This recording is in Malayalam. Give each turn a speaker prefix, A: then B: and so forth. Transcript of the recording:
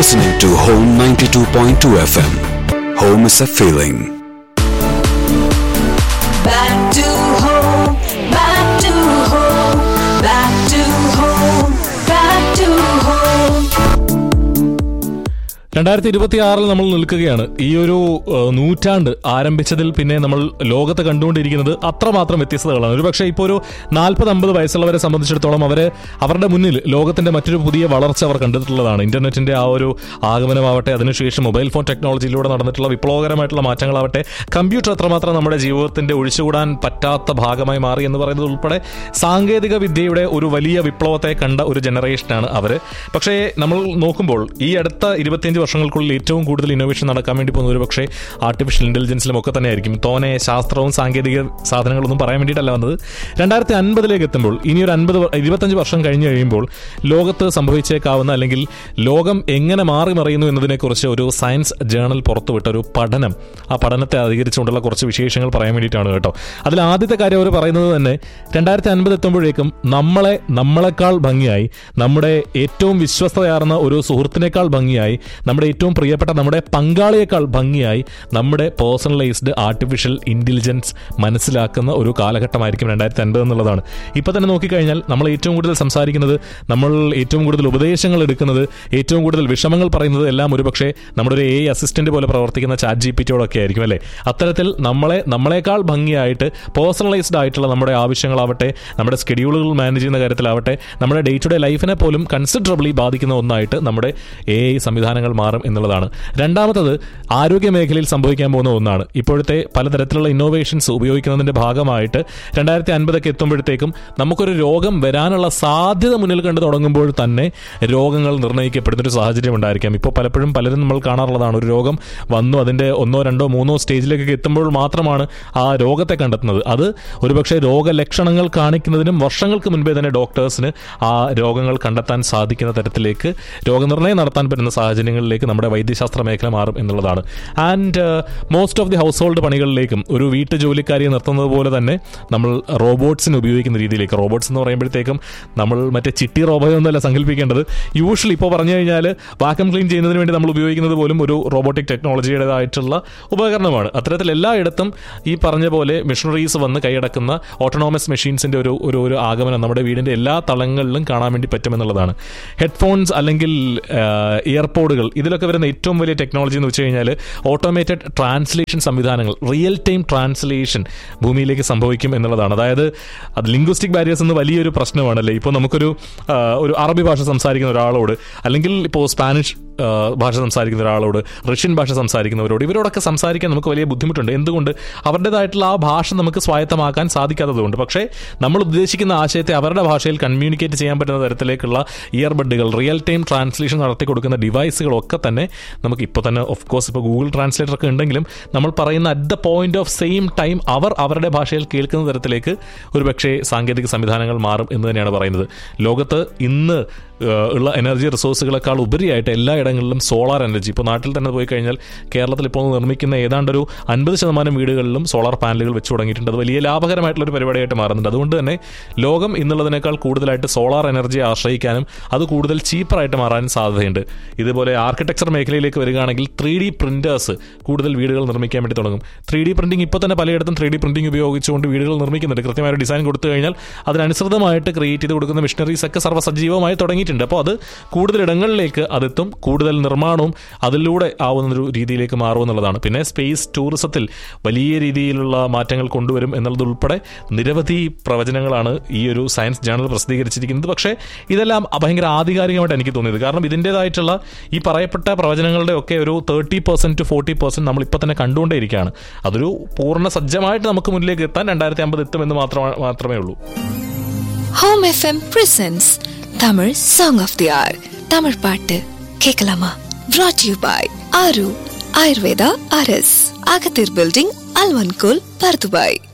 A: listening to Home 92.2 FM. Home is a feeling.
B: Back to home, back to home, back to home, back to home.
C: രണ്ടായിരത്തി ഇരുപത്തി ആറിൽ നമ്മൾ നിൽക്കുകയാണ് ഈ ഒരു ഏഹ്, നൂറ്റാണ്ട് ആരംഭിച്ചതിൽ പിന്നെ നമ്മൾ ലോകത്ത് കണ്ടുകൊണ്ടിരിക്കുന്നത് അത്രമാത്രം വ്യത്യസ്തതകളാണ് ഒരു പക്ഷേ ഇപ്പോൾ ഒരു നാൽപ്പത് അമ്പത് വയസ്സുള്ളവരെ സംബന്ധിച്ചിടത്തോളം അവർ അവരുടെ മുന്നിൽ ലോകത്തിന്റെ മറ്റൊരു പുതിയ വളർച്ച അവർ കണ്ടിട്ടുള്ളതാണ് ഇന്റർനെറ്റിന്റെ ആ ഒരു ആഗമനമാവട്ടെ അതിനുശേഷം മൊബൈൽ ഫോൺ ടെക്നോളജിയിലൂടെ നടന്നിട്ടുള്ള വിപ്ലവകരമായിട്ടുള്ള മാറ്റങ്ങളാവട്ടെ കമ്പ്യൂട്ടർ എത്രമാത്രം നമ്മുടെ ജീവിതത്തിന്റെ ഒഴിച്ചുകൂടാൻ പറ്റാത്ത ഭാഗമായി മാറി എന്ന് പറയുന്നത് ഉൾപ്പെടെ സാങ്കേതിക വിദ്യയുടെ ഒരു വലിയ വിപ്ലവത്തെ കണ്ട ഒരു ജനറേഷനാണ് അവർ പക്ഷേ നമ്മൾ നോക്കുമ്പോൾ ഈ അടുത്ത ഇരുപത്തിയഞ്ച് വർഷങ്ങൾക്കുള്ളിൽ ഏറ്റവും കൂടുതൽ ഇന്നോവേഷൻ നടക്കാൻ വേണ്ടി പോകുന്ന ഒരു പക്ഷേ ആർട്ടിഫിഷ്യൽ ഇന്റലിജൻസിലും ഒക്കെ തന്നെ ആയിരിക്കും തോനെ ശാസ്ത്രവും സാങ്കേതിക സാധനങ്ങളൊന്നും പറയാൻ വേണ്ടിയിട്ടല്ല വന്നത് രണ്ടായിരത്തി അൻപതിലേക്ക് എത്തുമ്പോൾ ഇനി ഒരു അൻപത് ഇരുപത്തഞ്ച് വർഷം കഴിഞ്ഞ് കഴിയുമ്പോൾ ലോകത്ത് സംഭവിച്ചേക്കാവുന്ന അല്ലെങ്കിൽ ലോകം എങ്ങനെ മാറി മറിയുന്നു എന്നതിനെക്കുറിച്ച് ഒരു സയൻസ് ജേണൽ പുറത്തുവിട്ട ഒരു പഠനം ആ പഠനത്തെ അധികരിച്ചുകൊണ്ടുള്ള കുറച്ച് വിശേഷങ്ങൾ പറയാൻ വേണ്ടിയിട്ടാണ് കേട്ടോ അതിൽ ആദ്യത്തെ കാര്യം അവർ പറയുന്നത് തന്നെ രണ്ടായിരത്തി അൻപത് എത്തുമ്പോഴേക്കും നമ്മളെ നമ്മളെക്കാൾ ഭംഗിയായി നമ്മുടെ ഏറ്റവും വിശ്വസ്തയാർന്ന ഒരു സുഹൃത്തിനേക്കാൾ ഭംഗിയായി നമ്മുടെ ഏറ്റവും പ്രിയപ്പെട്ട നമ്മുടെ പങ്കാളിയേക്കാൾ ഭംഗിയായി നമ്മുടെ പേഴ്സണലൈസ്ഡ് ആർട്ടിഫിഷ്യൽ ഇന്റലിജൻസ് മനസ്സിലാക്കുന്ന ഒരു കാലഘട്ടമായിരിക്കും രണ്ടായിരത്തി അൻപത് എന്നുള്ളതാണ് ഇപ്പൊ തന്നെ നോക്കിക്കഴിഞ്ഞാൽ നമ്മൾ ഏറ്റവും കൂടുതൽ സംസാരിക്കുന്നത് നമ്മൾ ഏറ്റവും കൂടുതൽ ഉപദേശങ്ങൾ എടുക്കുന്നത് ഏറ്റവും കൂടുതൽ വിഷമങ്ങൾ പറയുന്നത് എല്ലാം ഒരുപക്ഷെ നമ്മുടെ ഒരു എ അസിസ്റ്റന്റ് പോലെ പ്രവർത്തിക്കുന്ന ചാറ്റ് ജി പി ടിയോടൊക്കെ ആയിരിക്കും അല്ലേ അത്തരത്തിൽ നമ്മളെ നമ്മളെക്കാൾ ഭംഗിയായിട്ട് പേഴ്സണലൈസ്ഡ് ആയിട്ടുള്ള നമ്മുടെ ആവശ്യങ്ങളാവട്ടെ നമ്മുടെ സ്കെഡ്യൂളുകൾ മാനേജ് ചെയ്യുന്ന കാര്യത്തിലാവട്ടെ നമ്മുടെ ഡേ ടു ഡേ ലൈഫിനെ പോലും കൺസിഡറബിളി ബാധിക്കുന്ന ഒന്നായിട്ട് നമ്മുടെ എ ഐ സംവിധാനങ്ങൾ മാറും എന്നുള്ളതാണ് രണ്ടാമത്തത് ആരോഗ്യ മേഖലയിൽ സംഭവിക്കാൻ പോകുന്ന ഒന്നാണ് ഇപ്പോഴത്തെ പലതരത്തിലുള്ള ഇന്നോവേഷൻസ് ഉപയോഗിക്കുന്നതിന്റെ ഭാഗമായിട്ട് രണ്ടായിരത്തി അൻപതൊക്കെ എത്തുമ്പോഴത്തേക്കും നമുക്കൊരു രോഗം വരാനുള്ള സാധ്യത മുന്നിൽ കണ്ടു തുടങ്ങുമ്പോൾ തന്നെ രോഗങ്ങൾ നിർണ്ണയിക്കപ്പെടുന്ന ഒരു സാഹചര്യം ഉണ്ടായിരിക്കാം ഇപ്പോൾ പലപ്പോഴും പലരും നമ്മൾ കാണാറുള്ളതാണ് ഒരു രോഗം വന്നു അതിന്റെ ഒന്നോ രണ്ടോ മൂന്നോ സ്റ്റേജിലേക്കൊക്കെ എത്തുമ്പോൾ മാത്രമാണ് ആ രോഗത്തെ കണ്ടെത്തുന്നത് അത് ഒരുപക്ഷെ രോഗലക്ഷണങ്ങൾ കാണിക്കുന്നതിനും വർഷങ്ങൾക്ക് മുൻപേ തന്നെ ഡോക്ടേഴ്സിന് ആ രോഗങ്ങൾ കണ്ടെത്താൻ സാധിക്കുന്ന തരത്തിലേക്ക് രോഗനിർണയം നടത്താൻ പറ്റുന്ന സാഹചര്യങ്ങളിലേക്ക് നമ്മുടെ വൈദ്യശാസ്ത്ര മേഖല മാറും എന്നുള്ളതാണ് and most of the household പണികളിലേക്കും ഒരു വീട്ടു ജോലിക്കാരിയെ നിർത്തുന്നത് പോലെ തന്നെ നമ്മൾ റോബോട്ട്സിന് ഉപയോഗിക്കുന്ന രീതിയിലേക്ക് റോബോട്ട്സ് എന്ന് പറയുമ്പോഴത്തേക്കും നമ്മൾ മറ്റേ ചിട്ടി റോബോയൊന്നുമല്ല സങ്കല്പിക്കേണ്ടത് യൂഷ്വലി ഇപ്പോൾ പറഞ്ഞു കഴിഞ്ഞാൽ വാക്കം ക്ലീൻ ചെയ്യുന്നതിന് വേണ്ടി നമ്മൾ ഉപയോഗിക്കുന്നത് പോലും ഒരു റോബോട്ടിക് ടെക്നോളജിയുടേതായിട്ടുള്ള ഉപകരണമാണ് അത്തരത്തിൽ എല്ലായിടത്തും ഈ പറഞ്ഞ പോലെ മെഷീനറീസ് വന്ന് കൈയടക്കുന്ന ഓട്ടോണോമസ് മെഷീൻസിന്റെ ഒരു ഒരു ഒരു ആഗമനം നമ്മുടെ വീടിന്റെ എല്ലാ തളങ്ങളിലും കാണാൻ വേണ്ടി പറ്റുമെന്നുള്ളതാണ് ഹെഡ്ഫോൺസ് അല്ലെങ്കിൽ ഇയർപോഡുകൾ ഇതിലൊക്കെ വരുന്ന ഏറ്റവും വലിയ ടെക്നോളജി എന്ന് വെച്ച് കഴിഞ്ഞാൽ ഓട്ടോമേറ്റഡ് ട്രാൻസ്ലേഷൻ സംവിധാനങ്ങൾ റിയൽ ടൈം ട്രാൻസ്ലേഷൻ ഭൂമിയിലേക്ക് സംഭവിക്കും എന്നുള്ളതാണ് അതായത് അത് ലിംഗ്വിസ്റ്റിക് ബാരിയേഴ്സ് എന്ന് വലിയൊരു പ്രശ്നമാണല്ലേ ഇപ്പോൾ നമുക്കൊരു ആ, ഒരു അറബി ഭാഷ സംസാരിക്കുന്ന ഒരാളോട് അല്ലെങ്കിൽ ഇപ്പോൾ സ്പാനിഷ് ആ, ഭാഷ സംസാരിക്കുന്ന ഒരാളോട് റഷ്യൻ ഭാഷ സംസാരിക്കുന്നവരോട് ഇവരോടൊക്കെ സംസാരിക്കാൻ നമുക്ക് വലിയ ബുദ്ധിമുട്ടുണ്ട് എന്തുകൊണ്ട് അവരുടേതായിട്ടുള്ള ആ ഭാഷ നമുക്ക് സ്വായത്തമാക്കാൻ സാധിക്കാത്തതുകൊണ്ട് പക്ഷേ നമ്മൾ ഉദ്ദേശിക്കുന്ന ആശയത്തെ അവരുടെ ഭാഷയിൽ കമ്മ്യൂണിക്കേറ്റ് ചെയ്യാൻ പറ്റുന്ന തരത്തിലേക്കുള്ള ഇയർബഡുകൾ റിയൽ ടൈം ട്രാൻസ്ലേഷൻ നടത്തി കൊടുക്കുന്ന ഡിവൈസുകളൊക്കെ തന്നെ നമുക്ക് ഇപ്പോൾ തന്നെ ഓഫ് കോഴ്സ് ഇപ്പോൾ ഗൂഗിൾ ട്രാൻസ്ലേറ്റർ ഒക്കെ ഉണ്ടെങ്കിലും നമ്മൾ പറയുന്ന at the point of same time അവർ അവരുടെ ഭാഷയിൽ കേൾക്കുന്ന തരത്തിലേക്ക് ഒരു പക്ഷേ സാങ്കേതിക സംവിധാനങ്ങൾ മാറും എന്ന് തന്നെയാണ് പറയുന്നത് ലോകത്ത് ഇന്ന് ഏഹ്, ഉള്ള എനർജി റിസോഴ്സുകളെക്കാൾ ഉപരിയായിട്ട് എല്ലായിടങ്ങളിലും സോളാർ എനർജി ഇപ്പോൾ നാട്ടിൽ തന്നെ പോയി കഴിഞ്ഞാൽ കേരളത്തിൽ ഇപ്പോൾ നിർമ്മിക്കുന്ന ഏതാണ്ട് ഒരു അൻപത് ശതമാനം വീടുകളിലും സോളാർ പാനലുകൾ വെച്ച് തുടങ്ങിയിട്ടുണ്ട് അത് വലിയ ലാഭകരമായിട്ടുള്ള ഒരു പരിപാടിയായിട്ട് മാറുന്നുണ്ട് അതുകൊണ്ട് തന്നെ ലോകം ഇന്നുള്ളതിനേക്കാൾ കൂടുതലായിട്ട് സോളാർ എനർജിയെ ആശ്രയിക്കാനും അത് കൂടുതൽ ചീപ്പറായിട്ട് മാറാനും സാധ്യതയുണ്ട് ഇതുപോലെ ആർക്കിടെക്ചർ മേഖലയിലേക്ക് വരികയാണെങ്കിൽ ത്രീ ഡി പ്രിന്റേഴ്സ് കൂടുതൽ വീടുകൾ നിർമ്മിക്കാൻ വേണ്ടി തുടങ്ങും ത്രീ ഡി പ്രിന്റിംഗ് ഇപ്പോൾ തന്നെ പലയിടത്തും ത്രീ ഡി പ്രിന്റിംഗ് ഉപയോഗിച്ചുകൊണ്ട് വീടുകൾ നിർമ്മിക്കുന്നുണ്ട് കൃത്യമായ ഒരു ഡിസൈൻ കൊടുത്തു കഴിഞ്ഞാൽ അതിനനുസൃതമായിട്ട് ക്രിയേറ്റ് ചെയ്ത് കൊടുക്കുന്ന മിഷനറീസ് ഒക്കെ സർവ്വസജീവമായി തുടങ്ങിയിട്ടുണ്ട് അപ്പോൾ അത് കൂടുതൽ ഇടങ്ങളിലേക്ക് അതെത്തും കൂടുതൽ നിർമ്മാണവും അതിലൂടെ ആവുന്ന ഒരു രീതിയിലേക്ക് മാറും എന്നുള്ളതാണ് പിന്നെ സ്പേസ് ടൂറിസത്തിൽ വലിയ രീതിയിലുള്ള മാറ്റങ്ങൾ കൊണ്ടുവരും എന്നുള്ളതുൾപ്പെടെ നിരവധി പ്രവചനങ്ങളാണ് ഈ ഒരു സയൻസ് ജേണൽ പ്രസിദ്ധീകരിച്ചിരിക്കുന്നത് പക്ഷേ ഇതെല്ലാം ഭയങ്കര ആധികാരികമായിട്ട് എനിക്ക് തോന്നിയത് കാരണം ഇതിൻ്റെതായിട്ടുള്ള ഈ പറയപ്പെട്ട പ്രവചനങ്ങളുടെ ഒക്കെ ഒരു thirty percent to forty percent നമ്മൾ ഇപ്പം തന്നെ കണ്ടുകൊണ്ടേയിരിക്കുകയാണ് അതൊരു പൂർണ്ണ സജ്ജമായിട്ട് നമുക്ക് മുന്നിലേക്ക് എത്താൻ രണ്ടായിരത്തി അമ്പത് എത്തുമെന്ന് മാത്രമേ മാത്രമേ ഉള്ളൂ
D: home FM presents Tamil song of the hour Tamil பாட்டு கேட்கலாமா brought யூ பாய் ஆரு ஆயுர்வேதா அரஸ் அகத்தீர் பில்டிங் அல்வன்கோல் பர்துபாய்